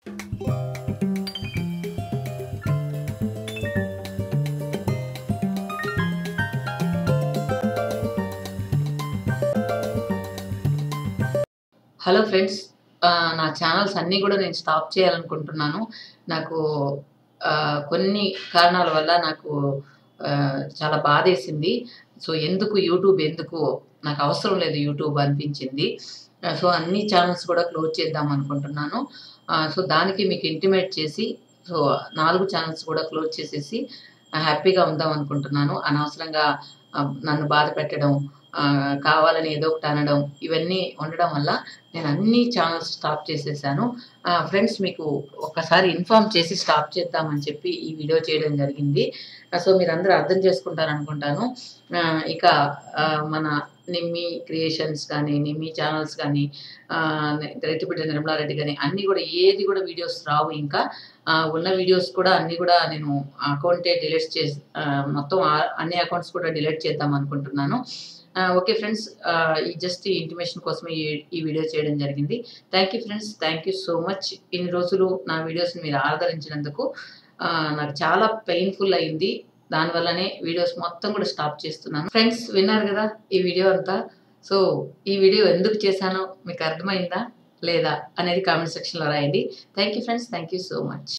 Hello friends ఆహ్, నా channels అన్నీ గూడా నేను స్టాప్ చేయాలనుకుంటున్నాను. నాకు ఆహ్, కొన్ని కారణాల వల్ల నాకు ఆహ్, చాలా బాధేసింది. సో, ఎందుకు యూట్యూబ్ ఎందుకు? నాకు అవసరం లేదు యూట్యూబ్ అనిపించింది. ఆహ్, సో, అన్ని ఛానెల్స్ కూడా క్లోజ్ చేద్దాం అనుకుంటున్నాను. ఆహ్, సో, దానికి మీకు ఇంటిమేట్ చేసి సో, 4 ఛానెల్స్ కూడా క్లోజ్ చేసేసి ఆహ్, హ్యాపీగా ఉందాం అనుకుంటున్నాను. అనవసరంగా ఆహ్, నన్ను బాధ పెట్టడం, ఆహ్, కావాలని ఏదో ఒకటి అనడం, ఇవన్నీ ఉండడం వల్ల నేను అన్ని ఛానెల్స్ స్టాప్ చేసేసాను. ఆహ్, ఫ్రెండ్స్ మీకు ఒక్కసారి ఇన్ఫార్మ్ చేసి స్టాప్ చేద్దామని చెప్పి ఈ వీడియో చేయడం జరిగింది. ఆహ్, సో, మీరందరూ అర్థం చేసుకుంటారనుకుంటాను. ఆహ్, ఇక ఆహ్, మన నిమ్మి క్రియేషన్స్ గానీ, నిమ్మి ఛానెల్స్ గానీ, ఆహ్, నే రైతుబిడ్డ నిర్మలారెడ్డి గాని అన్నీ గూడా ఏది గూడా వీడియోస్ రావు ఇంకా. ఆహ్, ఉన్న వీడియోస్ కూడా అన్నీ గూడా నేను అకౌంటే డిలీట్ చేసి ఆహ్, మొత్తం ఆహ్, అన్ని అకౌంట్స్ కూడా డిలీట్ చేద్దాం అనుకుంటున్నాను. ఆహ్, ఓకే ఫ్రెండ్స్. ఆహ్, ఈ జస్ట్ ఈ ఇంటిమేషన్ కోసమే ఈ ఈ వీడియో చేయడం జరిగింది. Thank you friends. Thank you so much. ఇన్ని రోజులు నా వీడియోస్‌ని మీరు ఆదరించినందుకు ఆహ్, నాకు చాలా పెయిన్‌ఫుల్ అయింది. దానివల్లనే వీడియోస్ మొత్తం కూడా స్టాప్ చేస్తున్నాను. ఫ్రెండ్స్ విన్నారు గదా! ఈ వీడియో అంతా. సో, ఈ వీడియో ఎందుకు చేశానో మీకు అర్థమైందా? లేదా? అనేది కామెంట్ సెక్షన్‌లో రాయండి. Thank you friends. Thank you so much.